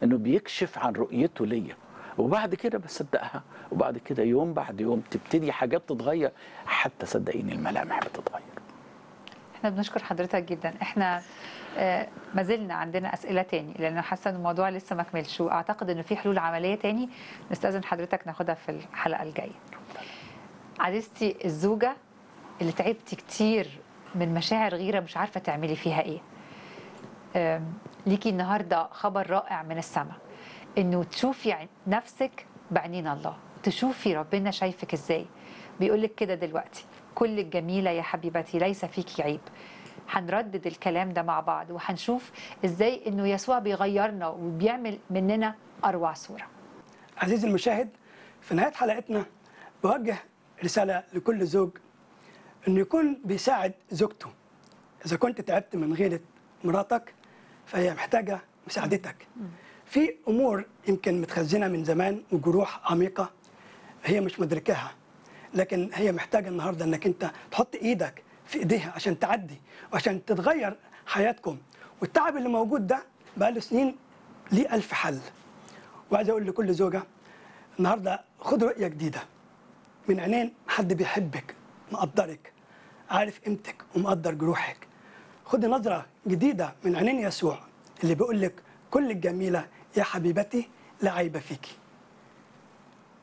انه بيكشف عن رؤيته ليا وبعد كده بصدقها وبعد كده يوم بعد يوم تبتدي حاجات تتغير حتى صدقيني الملامح بتتغير احنا بنشكر حضرتك جدا احنا آه، ما زلنا عندنا اسئله تاني لان حاسه ان الموضوع لسه ما كملش واعتقد انه في حلول عمليه تاني نستاذن حضرتك ناخدها في الحلقه الجايه عزيزتي الزوجه اللي تعبتي كتير من مشاعر غيره مش عارفه تعملي فيها ايه آم، ليكي النهارده خبر رائع من السماء انه تشوفي عن- نفسك بعينين الله تشوفي ربنا شايفك ازاي بيقول لك كده دلوقتي كل الجميله يا حبيبتي ليس فيكي عيب هنردد الكلام ده مع بعض وهنشوف ازاي انه يسوع بيغيرنا وبيعمل مننا اروع صوره عزيزي المشاهد في نهاية حلقتنا بوجه رسالة لكل زوج انه يكون بيساعد زوجته اذا كنت تعبت من غيرة مراتك فهي محتاجة مساعدتك في امور يمكن متخزنة من زمان وجروح عميقة هي مش مدركاها لكن هي محتاجة النهاردة انك انت تحط ايدك في ايديها عشان تعدي وعشان تتغير حياتكم والتعب اللي موجود ده بقاله سنين ليه ألف حل وعايز اقول لكل زوجه النهارده خد رؤيه جديده من عينين حد بيحبك مقدرك عارف قيمتك ومقدر جروحك خد نظره جديده من عينين يسوع اللي بيقول لك كل الجميله يا حبيبتي لا عيب فيكي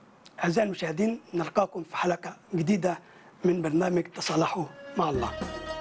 اعزائي المشاهدين نلقاكم في حلقه جديده من برنامج تصالحوا مع الله